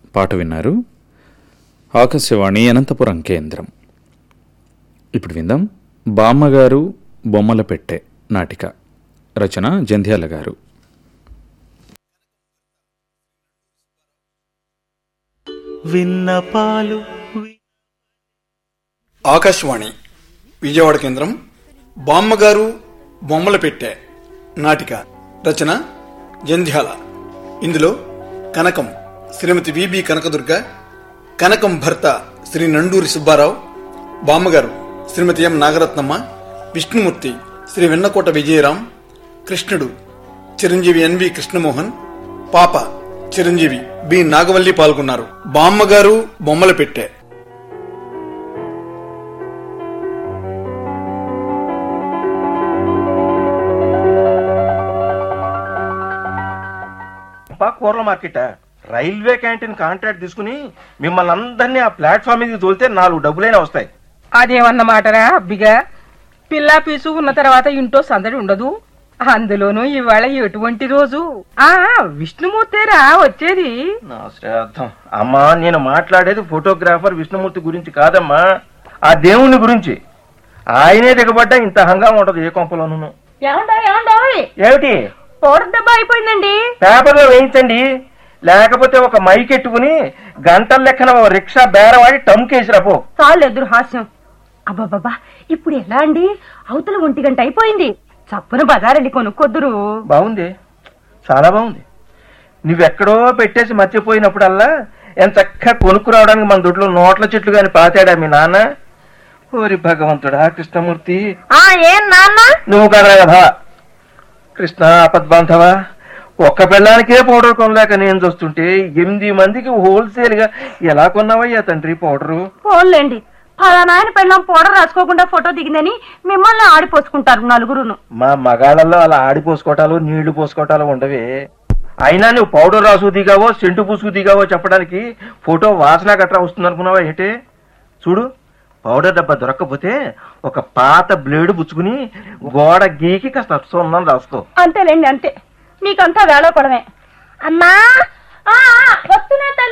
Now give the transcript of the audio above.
పాట విన్నారు ఆకాశవాణి అనంతపురం కేంద్రం ఇప్పుడు విందాం బామ్మగారు బొమ్మల పెట్టె నాటిక రచన జంధ్యాల గారు విన్నపాలు ఆకాశవాణి విజయవాడ కేంద్రం బామ్మగారు బొమ్మల పెట్టె నాటిక రచన జంధ్యాల ఇందులో కనకం శ్రీమతి విబి కనకదుర్గ కనకం భర్త శ్రీ నండూరి సుబ్బారావు బామ్మగారు శ్రీమతి ఎం నాగరత్నమ్మ విష్ణుమూర్తి శ్రీ వెన్నకోట విజయరాం కృష్ణుడు చిరంజీవి ఎన్వి కృష్ణమోహన్ పాప చిరంజీవి బి నాగవల్లి పాల్గొన్నారు బామ్మగారు బొమ్మల పెట్టె అబ్బా కూరల మార్కెట్ రైల్వే క్యాంటీన్ కాంట్రాక్ట్ తీసుకుని మిమ్మల్ని అందరినీ ఆ ప్లాట్ఫామ్ మీద తోలితే నాలుగు డబ్బులైనా వస్తాయి అదేమన్నమాటరా అబ్బిగా పిల్ల పీసు ఉన్న తర్వాత ఇంట్లో సందడి ఉండదు అందులోనూ ఇవాళ ఎటువంటి రోజు ఆ విష్ణుమూర్తేరా వచ్చేది నా శ్రాద్ధం అమ్మా నేను మాట్లాడేది ఫోటోగ్రాఫర్ విష్ణుమూర్తి గురించి కాదమ్మా ఆ దేవుని గురించి ఆయనే దిగబడ్డా ఇంత హంగామా ఉండదు ఏ కొంపలోనూ ఏమండో ఏమండోయ్ ఏమిటి పౌడర్ దెబ్బ అయిపోయిందండి పేపర్లో వేయించండి లేకపోతే ఒక మైక్ ఎట్టుకుని గంటల లెక్కన ఓ రిక్షా బేరవాడి టమ్కేసి రాపో చాలు ఎదురు హాస్యం అబ్బాబాబా ఇప్పుడు ఎలా అండి అవతల ఒంటి గంట అయిపోయింది చప్పున బజారెళ్ళి కొనుక్కొద్దురు బాగుంది చాలా బాగుంది నువ్వెక్కడో పెట్టేసి మర్చిపోయినప్పుడల్లా ఎంత చక్కగా కొనుక్కు రావడానికి మన దొడ్లో నోట్ల చెట్లు గాని పాతాడా మీ నాన్న ఓరి భగవంతుడా కృష్ణమూర్తి ఆ ఏం నాన్న నువ్వు కదా కదా కృష్ణ ఆపద్బాంధవ ఒక్క పెళ్ళానికే పౌడర్ కొనలేక నేను చూస్తుంటే ఎనిమిది మందికి హోల్సేల్ గా ఎలా కొన్నావయ్యా తండ్రి పౌడరు ఫోన్లేండి ఫలానాయన పెళ్ళం పౌడర్ రాసుకోకుండా ఫోటో దిగిందని మిమ్మల్ని ఆడిపోసుకుంటారు నలుగురును మా మగాళ్ళల్లో అలా ఆడిపోసుకోవటాలు నీళ్లు పోసుకోవటాలు ఉండవే అయినా నువ్వు పౌడర్ రాసు దిగావో సెంటు పూసుకు దిగావో చెప్పడానికి ఫోటో వాసన గట్రా వస్తుంది అనుకున్నావా ఏంటే చూడు పౌడర్ డబ్బా దొరక్కపోతే ఒక పాత బ్లేడ్ పుచ్చుకుని గోడ గీకి కాస్త సున్నం రాసుకో అంతేలేండి అంతే మీకంతా వేళ పడమే అమ్మా ఆ, ఆ, వస్తున్నా తల్లి